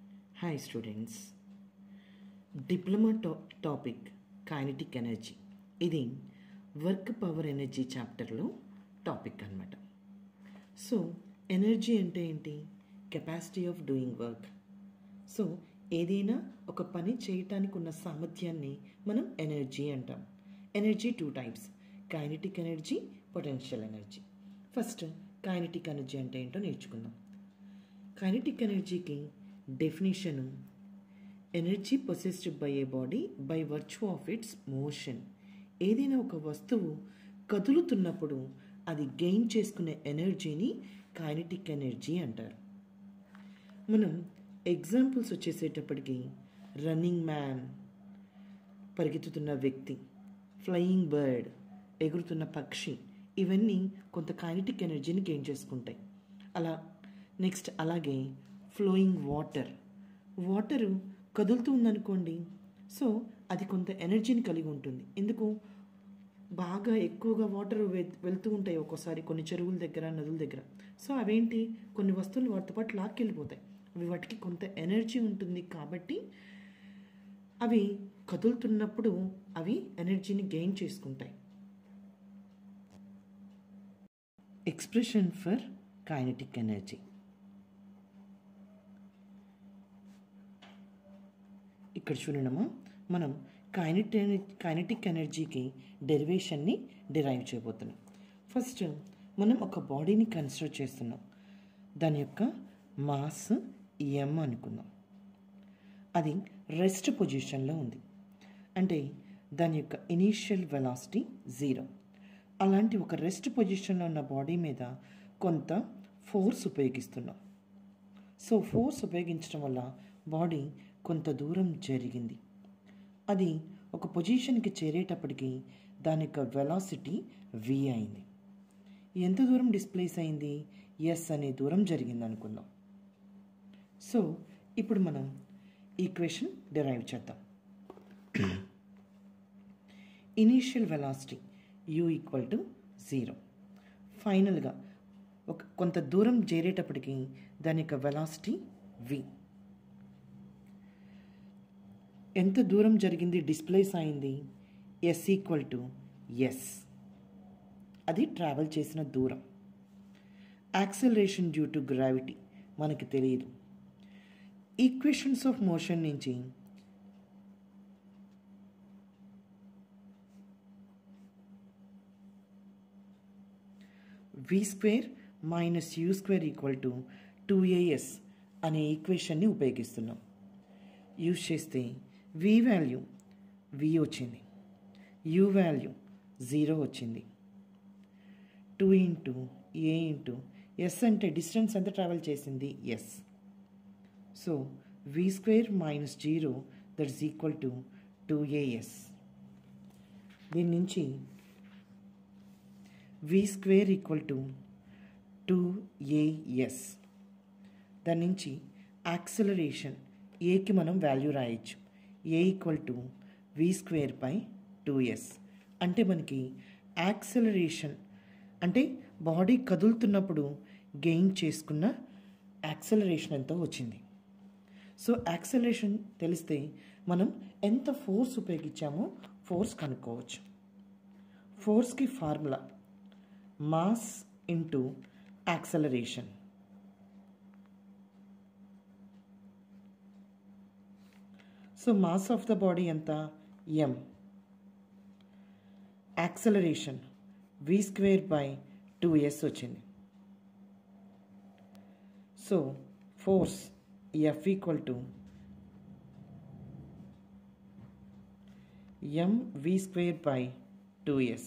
Hi students. Diploma టా topic kinetic energy ఇది work power energy చాప్టర్లో టాపిక్ అనమాట సో ఎనర్జీ అంటే ఏంటి capacity of doing work so ఏదైనా ఒక పని చేయటానికి ఉన్న సామర్థ్యాన్ని మనం ఎనర్జీ అంటాం energy two types kinetic energy potential energy first kinetic energy అంటే ఏంటో నేర్చుకుందాం కైనటిక్ ఎనర్జీకి definition energy possessed by a body by virtue of its motion ఏదైనా ఒక వస్తువు కదులుతున్నప్పుడు అది గెయిన్ చేసుకునే ఎనర్జీని కైనటిక్ ఎనర్జీ అంటారు మనం ఎగ్జాంపుల్స్ వచ్చేసేటప్పటికి రన్నింగ్ మ్యాన్ పరిగెత్తుతున్న వ్యక్తి ఫ్లయింగ్ బర్డ్ ఎగురుతున్న పక్షి ఇవన్నీ కొంత కైనటిక్ ఎనర్జీని గెయిన్ చేసుకుంటాయి అలా నెక్స్ట్ అలాగే ఫ్లోయింగ్ వాటర్ వాటరు కదులుతూ ఉందనుకోండి సో అది కొంత ఎనర్జీని కలిగి ఉంటుంది ఎందుకు బాగా ఎక్కువగా వాటర్ వెళ్తూ ఉంటాయి ఒక్కోసారి కొన్ని చెరువుల దగ్గర నదుల దగ్గర సో అవేంటి కొన్ని వస్తువులు వాటితో పాటు లాక్కెళ్ళిపోతాయి అవి వాటికి కొంత ఎనర్జీ ఉంటుంది కాబట్టి అవి కదులుతున్నప్పుడు అవి ఎనర్జీని గెయిన్ చేసుకుంటాయి ఎక్స్ప్రెషన్ ఫర్ కైనటిక్ ఎనర్జీ ఇక్కడ చూడడమా మనం కైనటి కైనటిక్ ఎనర్జీకి డెరివేషన్ని డిరైవ్ చేయబోతున్నాం ఫస్ట్ మనం ఒక బాడీని కన్సిడర్ చేస్తున్నాం దాని యొక్క మాస్ ఎం అనుకుందాం అది రెస్ట్ పొజిషన్లో ఉంది అంటే దాని యొక్క ఇనీషియల్ వెలాసిటీ జీరో అలాంటి ఒక రెస్ట్ పొజిషన్లో ఉన్న బాడీ మీద కొంత ఫోర్స్ ఉపయోగిస్తున్నాం సో ఫోర్స్ ఉపయోగించడం వల్ల బాడీ కొంత దూరం జరిగింది అది ఒక పొజిషన్కి చేరేటప్పటికి దాని యొక్క వెలాసిటీ వి అయింది ఎంత దూరం డిస్ప్లేస్ అయింది ఎస్ అనే దూరం జరిగింది అనుకుందాం సో ఇప్పుడు మనం ఈక్వేషన్ డిరైవ్ చేద్దాం initial velocity U equal to zero ఫైనల్గా ఒక కొంత దూరం చేరేటప్పటికి దాని యొక్క వెలాసిటీ వి ఎంత దూరం జరిగింది డిస్ప్లేస్ అయింది ఎస్ ఈక్వల్ టు ఎస్ అది ట్రావెల్ చేసిన దూరం యాక్సలరేషన్ డ్యూ టు గ్రావిటీ మనకి తెలియదు ఈక్వేషన్స్ ఆఫ్ మోషన్ నుంచి V square minus U square equal to two AS అనే ఈక్వేషన్ని ఉపయోగిస్తున్నాం యూజ్ చేస్తే వి వాల్యూ వి వచ్చింది యూ వాల్యూ జీరో వచ్చింది two into A into S అంటే డిస్టెన్స్ ఎంత ట్రావెల్ చేసింది S so V square minus zero that is equal to two AS దీని నుంచి V square equal to two AS దాని నుంచి acceleration ఏకి మనం వాల్యూ రాయొచ్చు A equal to V square by two yes అంటే మనకి యాక్సలరేషన్ అంటే బాడీ కదులుతున్నప్పుడు గెయిన్ చేసుకున్న యాక్సలరేషన్ ఎంతో వచ్చింది సో యాక్సలరేషన్ తెలిస్తే మనం ఎంత ఫోర్స్ ఉపయోగించామో ఫోర్స్ కనుక్కోవచ్చు ఫోర్స్కి formula mass into acceleration so mass of the body ఎంత M acceleration V square by two S వచ్చింది so force F equal to M V square by two S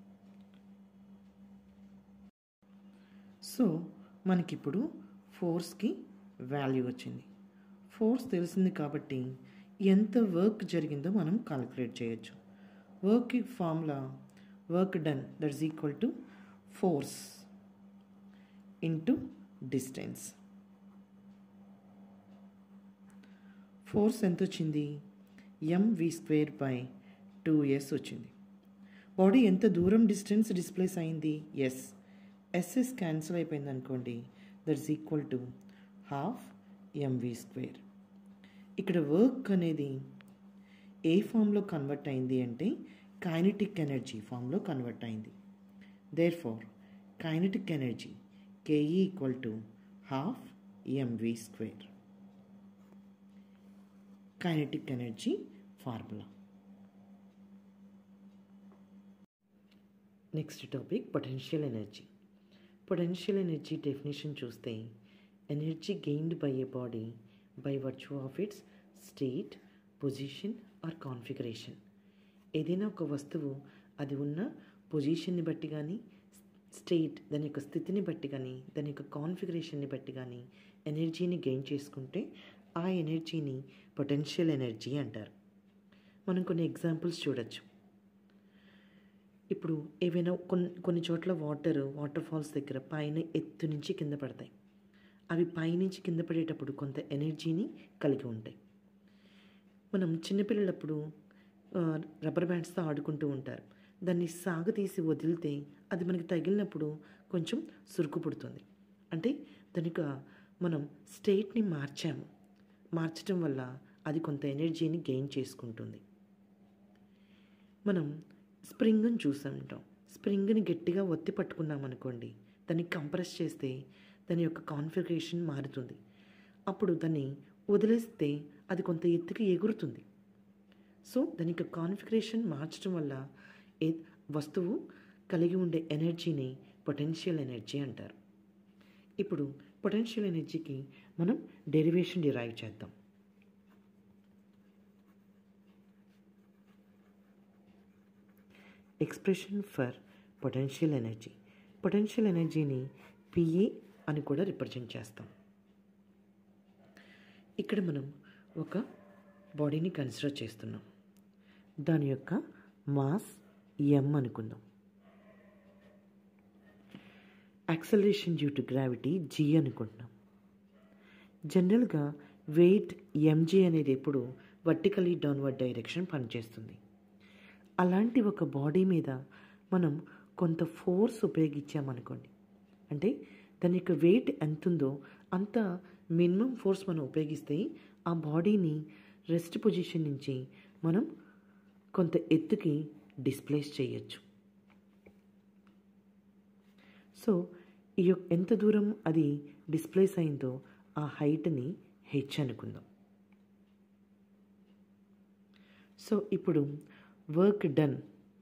so మనకిప్పుడు ఫోర్స్కి వాల్యూ వచ్చింది force తెలిసింది కాబట్టి ఎంత వర్క్ జరిగిందో మనం కాలిక్యులేట్ చేయొచ్చు work formula work done that is equal to force into distance force ఎంత వచ్చింది M V square by two S వచ్చింది బాడీ ఎంత దూరం డిస్టెన్స్ డిస్ప్లేస్ అయింది ఎస్ ఎస్ఎస్ క్యాన్సిల్ అయిపోయింది అనుకోండి that is equal to half MV square ఇక్కడ work అనేది ఏ ఫామ్లో కన్వర్ట్ అయింది అంటే కైనటిక్ ఎనర్జీ ఫామ్లో కన్వర్ట్ అయింది therefore kinetic energy KE equal to half MV square kinetic energy formula next topic potential energy potential energy definition చూస్తే energy gained by a body by virtue of its state position or configuration ఏదైనా ఒక వస్తువు అది ఉన్న పొజిషన్ని బట్టి కానీ state దాని యొక్క స్థితిని బట్టి కానీ దాని యొక్క కాన్ఫిగరేషన్ని బట్టి కానీ ఎనర్జీని గెయిన్ చేసుకుంటే ఆ ఎనర్జీని పొటెన్షియల్ ఎనర్జీ అంటారు మనం కొన్ని ఎగ్జాంపుల్స్ చూడొచ్చు ఇప్పుడు ఏవైనా కొన్ని కొన్ని చోట్ల వాటర్ వాటర్ ఫాల్స్ దగ్గర పైన ఎత్తు నుంచి కింద పడతాయి అవి పైనుంచి కింద పడేటప్పుడు కొంత ఎనర్జీని కలిగి ఉంటాయి మనం చిన్నపిల్లలప్పుడు రబ్బర్ బ్యాండ్స్తో ఆడుకుంటూ ఉంటారు దాన్ని సాగతీసి వదిలితే అది మనకి తగిలినప్పుడు కొంచెం సురుకు పుడుతుంది అంటే దానికి మనం స్టేట్ని మార్చాము మార్చడం వల్ల అది కొంత ఎనర్జీని గెయిన్ చేసుకుంటుంది మనం స్ప్రింగ్ని చూసామంటాం స్ప్రింగ్ని గట్టిగా ఒత్తి పట్టుకున్నాం అనుకోండి దాన్ని కంప్రెస్ చేస్తే దాని యొక్క కాన్ఫిగరేషన్ మారుతుంది అప్పుడు దాన్ని వదిలేస్తే అది కొంత ఎత్తుకి ఎగురుతుంది సో దాని యొక్క కాన్ఫిగరేషన్ మార్చడం వల్ల ఏ వస్తువు కలిగి ఉండే ఎనర్జీని పొటెన్షియల్ ఎనర్జీ అంటారు ఇప్పుడు పొటెన్షియల్ ఎనర్జీకి మనం డెరివేషన్ డిరైవ్ చేద్దాం expression for potential energy potential ఎనర్జీని పిఏ అని కూడా రిప్రజెంట్ చేస్తాం ఇక్కడ మనం ఒక బాడీని కన్సిడర్ చేస్తున్నాం దాని యొక్క మాస్ ఎం అనుకుందాం acceleration due to gravity G అనుకుంటున్నాం జనరల్గా వెయిట్ ఎంజీ అనేది ఎప్పుడు వర్టికలీ డౌన్వర్డ్ డైరెక్షన్ పనిచేస్తుంది అలాంటి ఒక బాడీ మీద మనం కొంత ఫోర్స్ ఉపయోగించామనుకోండి అంటే దాని యొక్క వెయిట్ ఎంత ఉందో అంత మినిమం ఫోర్స్ మనం ఉపయోగిస్తే ఆ బాడీని రెస్ట్ పొజిషన్ నుంచి మనం కొంత ఎత్తుకి డిస్ప్లేస్ చేయొచ్చు సో ఈ యొక్క ఎంత దూరం అది డిస్ప్లేస్ అయిందో ఆ హైట్ని హెచ్ అనుకుందాం సో ఇప్పుడు work done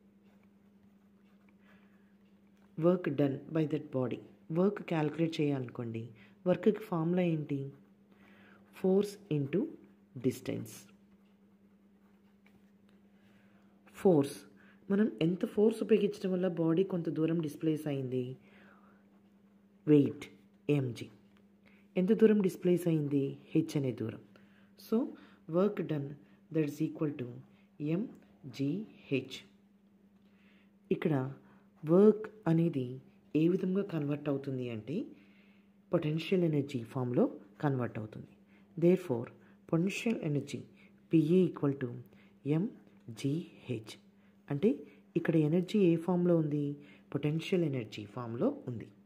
work done by that body work calculate చేయాలనుకోండి వర్క్కి ఫార్ములా ఏంటి ఫోర్స్ ఇంటూ డిస్టెన్స్ ఫోర్స్ మనం ఎంత ఫోర్స్ ఉపయోగించడం వల్ల బాడీ కొంత దూరం డిస్ప్లేస్ అయింది వెయిట్ ఎంజీ ఎంత దూరం డిస్ప్లేస్ అయింది హెచ్ అనే దూరం so work done that is equal to MGH ఇక్కడ వర్క్ అనేది ఏ విధంగా కన్వర్ట్ అవుతుంది అంటే పొటెన్షియల్ ఎనర్జీ ఫామ్లో కన్వర్ట్ అవుతుంది therefore potential energy PA equal to MGH అంటే ఇక్కడ ఎనర్జీ ఏ ఫామ్లో ఉంది పొటెన్షియల్ ఎనర్జీ ఫామ్లో ఉంది